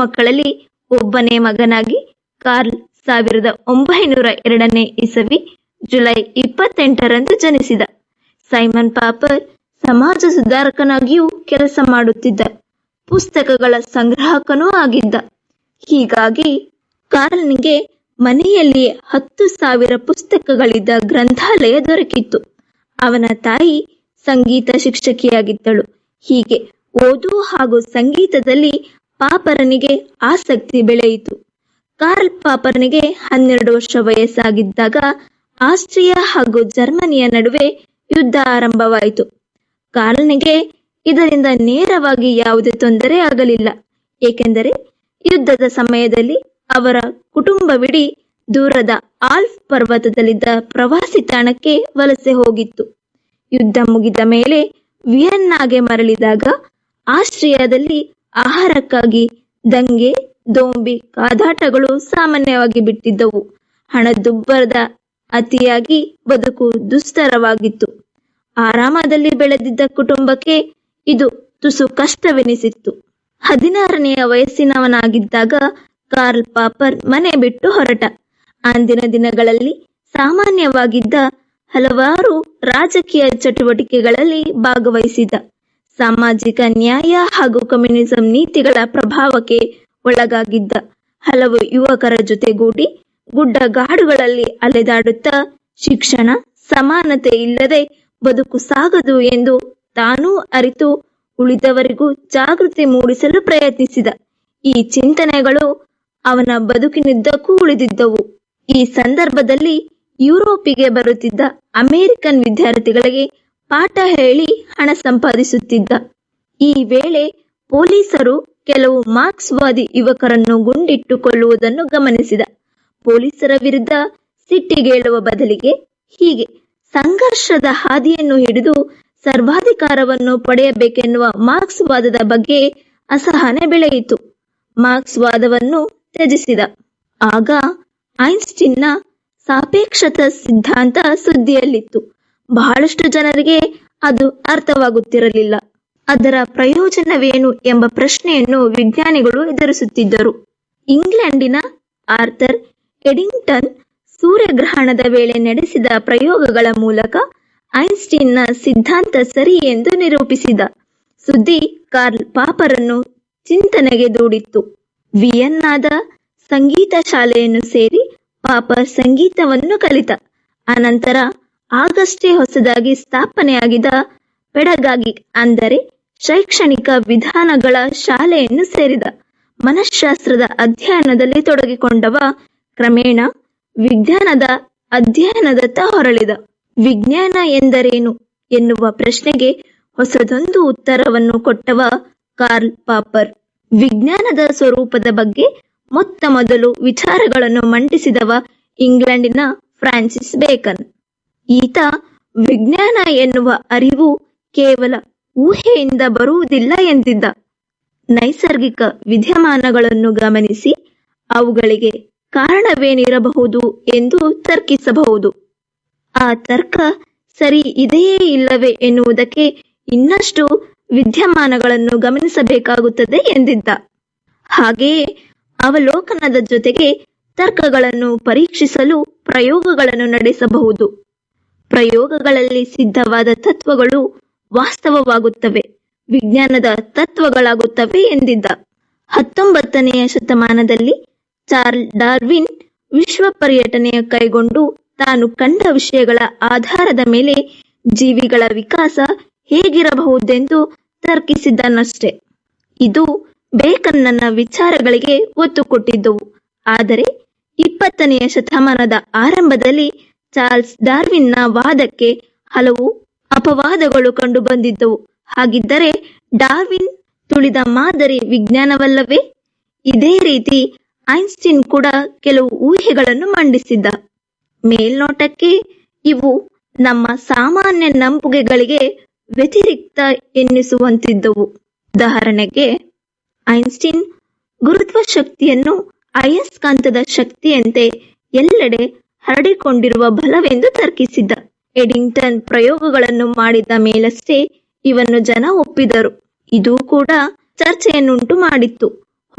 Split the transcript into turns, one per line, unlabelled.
ಮಕ್ಕಳಲ್ಲಿ ಒಬ್ಬನೇ ಮಗನಾಗಿ ಕಾರ್ಲ್ ಸಾವಿರದ ಒಂಬೈನೂರ ಎರಡನೇ ಇಸವಿ ಜುಲೈ ಇಪ್ಪತ್ತೆಂಟರಂದು ಜನಿಸಿದ ಸೈಮನ್ ಪಾಪರ್ ಸಮಾಜ ಸುಧಾರಕನಾಗಿಯೂ ಕೆಲಸ ಮಾಡುತ್ತಿದ್ದ ಪುಸ್ತಕಗಳ ಸಂಗ್ರಾಹಕನೂ ಆಗಿದ್ದ ಹೀಗಾಗಿ ಕಾರ್ಲ್ನಿಗೆ ಮನೆಯಲ್ಲಿಯೇ ಹತ್ತು ಸಾವಿರ ಪುಸ್ತಕಗಳಿದ್ದ ಗ್ರಂಥಾಲಯ ದೊರಕಿತ್ತು ಅವನ ತಾಯಿ ಸಂಗೀತ ಶಿಕ್ಷಕಿಯಾಗಿದ್ದಳು ಹೀಗೆ ಓದು ಹಾಗೂ ಸಂಗೀತದಲ್ಲಿ ಪಾಪರನಿಗೆ ಆಸಕ್ತಿ ಬೆಳೆಯಿತು ಕಾರ್ಲ್ ಪಾಪರನಿಗೆ ಹನ್ನೆರಡು ವರ್ಷ ವಯಸ್ಸಾಗಿದ್ದಾಗ ಆಸ್ಟ್ರಿಯಾ ಹಾಗೂ ಜರ್ಮನಿಯ ನಡುವೆ ಯುದ್ಧ ಆರಂಭವಾಯಿತು ಕಾರ್ಲ್ನಿಗೆ ಇದರಿಂದ ನೇರವಾಗಿ ಯಾವುದೇ ತೊಂದರೆ ಆಗಲಿಲ್ಲ ಏಕೆಂದರೆ ಯುದ್ಧದ ಸಮಯದಲ್ಲಿ ಅವರ ಕುಟುಂಬವಿಡೀ ದೂರದ ಆಲ್ಫ್ ಪರ್ವತದಲ್ಲಿದ್ದ ಪ್ರವಾಸಿ ತಾಣಕ್ಕೆ ವಲಸೆ ಹೋಗಿತ್ತು ಯುದ್ಧ ಮುಗಿದ ಮೇಲೆ ವಿಯನ್ನಾಗೆ ಮರಳಿದಾಗ ಆಸ್ಟ್ರಿಯಾದಲ್ಲಿ ಆಹಾರಕ್ಕಾಗಿ ದಂಗೆ ದೋಂಬಿ ಕಾದಾಟಗಳು ಸಾಮಾನ್ಯವಾಗಿ ಬಿಟ್ಟಿದ್ದವು ಹಣದುಬ್ಬರದ ಅತಿಯಾಗಿ ಬದುಕು ದುಸ್ತರವಾಗಿತ್ತು ಆರಾಮದಲ್ಲಿ ಬೆಳೆದಿದ್ದ ಕುಟುಂಬಕ್ಕೆ ಇದು ತುಸು ಕಷ್ಟವೆನಿಸಿತ್ತು ಹದಿನಾರನೆಯ ವಯಸ್ಸಿನವನಾಗಿದ್ದಾಗ ಕಾರ್ಲ್ ಪಾಪರ್ ಮನೆ ಬಿಟ್ಟು ಹೊರಟ ಅಂದಿನ ದಿನಗಳಲ್ಲಿ ಸಾಮಾನ್ಯವಾಗಿದ್ದ ಹಲವಾರು ರಾಜಕೀಯ ಚಟುವಟಿಕೆಗಳಲ್ಲಿ ಭಾಗವಹಿಸಿದ ಸಾಮಾಜಿಕ ನ್ಯಾಯ ಹಾಗೂ ಕಮ್ಯುನಿಸಂ ನೀತಿಗಳ ಪ್ರಭಾವಕ್ಕೆ ಒಳಗಾಗಿದ್ದ ಹಲವು ಯುವಕರ ಜೊತೆಗೂಡಿ ಗುಡ್ಡಗಾಡುಗಳಲ್ಲಿ ಅಲೆದಾಡುತ್ತಾ ಶಿಕ್ಷಣ ಸಮಾನತೆ ಇಲ್ಲದೆ ಬದುಕು ಸಾಗದು ಎಂದು ತಾನೂ ಅರಿತು ಉಳಿದವರಿಗೂ ಜಾಗೃತಿ ಮೂಡಿಸಲು ಪ್ರಯತ್ನಿಸಿದ ಈ ಚಿಂತನೆಗಳು ಅವನ ಬದುಕಿನಿದ್ದಕ್ಕೂ ಉಳಿದಿದ್ದವು ಈ ಸಂದರ್ಭದಲ್ಲಿ ಯುರೋಪಿಗೆ ಬರುತ್ತಿದ್ದ ಅಮೆರಿಕನ್ ವಿದ್ಯಾರ್ಥಿಗಳಿಗೆ ಪಾಠ ಹೇಳಿ ಹಣ ಸಂಪಾದಿಸುತ್ತಿದ್ದ ಈ ವೇಳೆ ಪೊಲೀಸರು ಕೆಲವು ಮಾರ್ಕ್ಸ್ವಾದಿ ಯುವಕರನ್ನು ಗುಂಡಿಟ್ಟುಕೊಳ್ಳುವುದನ್ನು ಗಮನಿಸಿದ ಪೊಲೀಸರ ವಿರುದ್ಧ ಸಿಟ್ಟಿಗೇಳುವ ಬದಲಿಗೆ ಹೀಗೆ ಸಂಘರ್ಷದ ಹಾದಿಯನ್ನು ಹಿಡಿದು ಸರ್ವಾಧಿಕಾರವನ್ನು ಪಡೆಯಬೇಕೆನ್ನುವ ಮಾರ್ಕ್ಸ್ವಾದದ ಬಗ್ಗೆ ಅಸಹನೆ ಬೆಳೆಯಿತು ಮಾರ್ಕ್ಸ್ವಾದವನ್ನು ತ್ಯಜಿಸಿದ ಆಗ ಐನ್ಸ್ಟೀನ್ನ ಸಾಪೇಕ್ಷತ ಸಿದ್ಧಾಂತ ಸುದ್ದಿಯಲ್ಲಿತ್ತು ಬಹಳಷ್ಟು ಜನರಿಗೆ ಅದು ಅರ್ಥವಾಗುತ್ತಿರಲಿಲ್ಲ ಅದರ ಪ್ರಯೋಜನವೇನು ಎಂಬ ಪ್ರಶ್ನೆಯನ್ನು ವಿಜ್ಞಾನಿಗಳು ಎದುರಿಸುತ್ತಿದ್ದರು ಇಂಗ್ಲೆಂಡಿನ ಆರ್ಥರ್ ಎಡಿಂಗ್ಟನ್ ಸೂರ್ಯಗ್ರಹಣದ ವೇಳೆ ನಡೆಸಿದ ಪ್ರಯೋಗಗಳ ಮೂಲಕ ಐನ್ಸ್ಟೀನ್ನ ಸಿದ್ಧಾಂತ ಸರಿ ಎಂದು ನಿರೂಪಿಸಿದ ಸುದ್ದಿ ಕಾರ್ಲ್ ಪಾಪರನ್ನು ಚಿಂತನೆಗೆ ದೂಡಿತ್ತು ವಿಯನ್ನಾದ ಸಂಗೀತ ಶಾಲೆಯನ್ನು ಸೇರಿ ಪಾಪರ್ ಸಂಗೀತವನ್ನು ಕಲಿತ ಅನಂತರ ಆಗಷ್ಟೇ ಹೊಸದಾಗಿ ಸ್ಥಾಪನೆಯಾಗಿದ್ದ ಪೆಡಗಾಗಿ ಅಂದರೆ ಶೈಕ್ಷಣಿಕ ವಿಧಾನಗಳ ಶಾಲೆಯನ್ನು ಸೇರಿದ ಮನಃಶಾಸ್ತ್ರದ ಅಧ್ಯಯನದಲ್ಲಿ ತೊಡಗಿಕೊಂಡವ ಕ್ರಮೇಣ ವಿಜ್ಞಾನದ ಅಧ್ಯಯನದತ್ತ ಹೊರಳಿದ ವಿಜ್ಞಾನ ಎಂದರೇನು ಎನ್ನುವ ಪ್ರಶ್ನೆಗೆ ಹೊಸದೊಂದು ಉತ್ತರವನ್ನು ಕೊಟ್ಟವ ಕಾರ್ಲ್ ಪಾಪರ್ ವಿಜ್ಞಾನದ ಸ್ವರೂಪದ ಬಗ್ಗೆ ಮೊತ್ತ ಮೊದಲು ವಿಚಾರಗಳನ್ನು ಮಂಡಿಸಿದವ ಇಂಗ್ಲೆಂಡಿನ ಫ್ರಾನ್ಸಿಸ್ ಬೇಕನ್ ಈತ ವಿಜ್ಞಾನ ಎನ್ನುವ ಅರಿವು ಕೇವಲ ಊಹೆಯಿಂದ ಬರುವುದಿಲ್ಲ ಎಂದಿದ್ದ ನೈಸರ್ಗಿಕ ವಿದ್ಯಮಾನಗಳನ್ನು ಗಮನಿಸಿ ಅವುಗಳಿಗೆ ಕಾರಣವೇನಿರಬಹುದು ಎಂದು ತರ್ಕಿಸಬಹುದು ಆ ತರ್ಕ ಸರಿ ಇದೆಯೇ ಇಲ್ಲವೇ ಎನ್ನುವುದಕ್ಕೆ ಇನ್ನಷ್ಟು ವಿದ್ಯಮಾನಗಳನ್ನು ಗಮನಿಸಬೇಕಾಗುತ್ತದೆ ಎಂದಿದ್ದ ಹಾಗೆಯೇ ಅವಲೋಕನದ ಜೊತೆಗೆ ತರ್ಕಗಳನ್ನು ಪರೀಕ್ಷಿಸಲು ಪ್ರಯೋಗಗಳನ್ನು ನಡೆಸಬಹುದು ಪ್ರಯೋಗಗಳಲ್ಲಿ ಸಿದ್ಧವಾದ ತತ್ವಗಳು ವಾಸ್ತವವಾಗುತ್ತವೆ ವಿಜ್ಞಾನದ ತತ್ವಗಳಾಗುತ್ತವೆ ಎಂದಿದ್ದ ಹತ್ತೊಂಬತ್ತನೆಯ ಶತಮಾನದಲ್ಲಿ ಚಾರ್ಲ್ ಡಾರ್ವಿನ್ ವಿಶ್ವ ಪರ್ಯಟನೆಯ ಕೈಗೊಂಡು ತಾನು ಕಂಡ ವಿಷಯಗಳ ಆಧಾರದ ಮೇಲೆ ಜೀವಿಗಳ ವಿಕಾಸ ಹೇಗಿರಬಹುದೆಂದು ತರ್ಕಿಸಿದ್ದನಷ್ಟೆ ಇದು ಬೇಕನ್ನನ ವಿಚಾರಗಳಿಗೆ ಒತ್ತು ಕೊಟ್ಟಿದ್ದವು ಆದರೆ ಇಪ್ಪತ್ತನೆಯ ಶತಮಾನದ ಆರಂಭದಲ್ಲಿ ಚಾರ್ಲ್ಸ್ ಡಾರ್ವಿನ್ನ ವಾದಕ್ಕೆ ಹಲವು ಅಪವಾದಗಳು ಕಂಡುಬಂದಿದ್ದವು ಹಾಗಿದ್ದರೆ ಡಾರ್ವಿನ್ ತುಳಿದ ಮಾದರಿ ವಿಜ್ಞಾನವಲ್ಲವೇ ಇದೇ ರೀತಿ ಐನ್ಸ್ಟೀನ್ ಕೂಡ ಕೆಲವು ಊಹೆಗಳನ್ನು ಮಂಡಿಸಿದ್ದ ಮೇಲ್ನೋಟಕ್ಕೆ ಇವು ನಮ್ಮ ಸಾಮಾನ್ಯ ನಂಬುಗೆಗಳಿಗೆ ವ್ಯತಿರಿಕ್ತ ಎನ್ನಿಸುವಂತಿದ್ದವು ಉದಾಹರಣೆಗೆ ಐನ್ಸ್ಟೀನ್ ಗುರುತ್ವ ಶಕ್ತಿಯನ್ನು ಅಯಸ್ಕಾಂತದ ಶಕ್ತಿಯಂತೆ ಎಲ್ಲೆಡೆ ಹರಡಿಕೊಂಡಿರುವ ಬಲವೆಂದು ತರ್ಕಿಸಿದ್ದ ಎಡಿಂಗ್ಟನ್ ಪ್ರಯೋಗಗಳನ್ನು ಮಾಡಿದ ಮೇಲಷ್ಟೇ ಇವನ್ನು ಜನ ಒಪ್ಪಿದರು ಇದು ಕೂಡ ಚರ್ಚೆಯನ್ನುಂಟು ಮಾಡಿತ್ತು